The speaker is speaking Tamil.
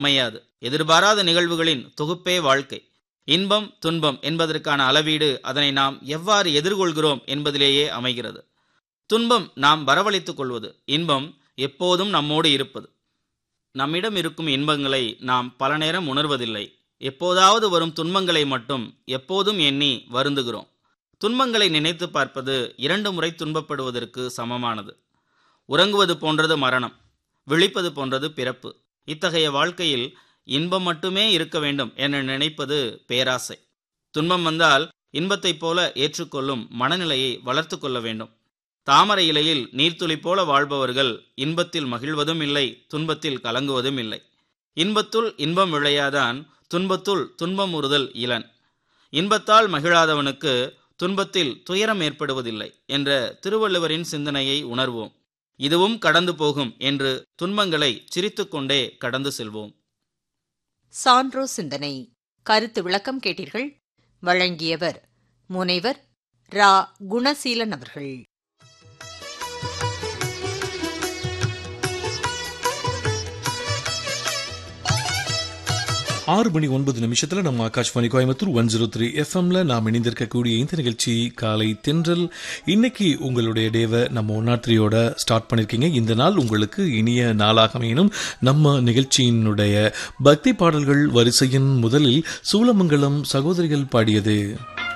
அமையாது எதிர்பாராத நிகழ்வுகளின் தொகுப்பே வாழ்க்கை இன்பம் துன்பம் என்பதற்கான அளவீடு அதனை நாம் எவ்வாறு எதிர்கொள்கிறோம் என்பதிலேயே அமைகிறது துன்பம் நாம் வரவழைத்துக் கொள்வது இன்பம் எப்போதும் நம்மோடு இருப்பது நம்மிடம் இருக்கும் இன்பங்களை நாம் பல நேரம் உணர்வதில்லை எப்போதாவது வரும் துன்பங்களை மட்டும் எப்போதும் எண்ணி வருந்துகிறோம் துன்பங்களை நினைத்து பார்ப்பது இரண்டு முறை துன்பப்படுவதற்கு சமமானது உறங்குவது போன்றது மரணம் விழிப்பது போன்றது பிறப்பு இத்தகைய வாழ்க்கையில் இன்பம் மட்டுமே இருக்க வேண்டும் என நினைப்பது பேராசை துன்பம் வந்தால் இன்பத்தைப் போல ஏற்றுக்கொள்ளும் மனநிலையை வளர்த்து கொள்ள வேண்டும் தாமரை இலையில் நீர்த்துளி போல வாழ்பவர்கள் இன்பத்தில் மகிழ்வதும் இல்லை துன்பத்தில் கலங்குவதும் இல்லை இன்பத்துள் இன்பம் விளையாதான் துன்பத்துள் துன்பம் உறுதல் இளன் இன்பத்தால் மகிழாதவனுக்கு துன்பத்தில் துயரம் ஏற்படுவதில்லை என்ற திருவள்ளுவரின் சிந்தனையை உணர்வோம் இதுவும் கடந்து போகும் என்று துன்பங்களை சிரித்துக்கொண்டே கடந்து செல்வோம் சான்றோ சிந்தனை கருத்து விளக்கம் கேட்டீர்கள் வழங்கியவர் முனைவர் ரா குணசீலன் அவர்கள் ஆறு மணி ஒன்பது நிமிஷத்துல நம்ம Akashvani Coimbatore one zero three எஃப்எம்ல நாம் இணைந்திருக்கக்கூடிய இந்த நிகழ்ச்சி காலை தென்றல் இன்னைக்கு உங்களுடைய டேவை நம்ம ஒன் நாட் த்ரீயோட ஸ்டார்ட் பண்ணிருக்கீங்க இந்த நாள் உங்களுக்கு இனிய நாளாக அமையணும் நம்ம நிகழ்ச்சியினுடைய பக்தி பாடல்கள் வரிசையின் முதலில் சூலமங்கலம் சகோதரிகள் பாடியது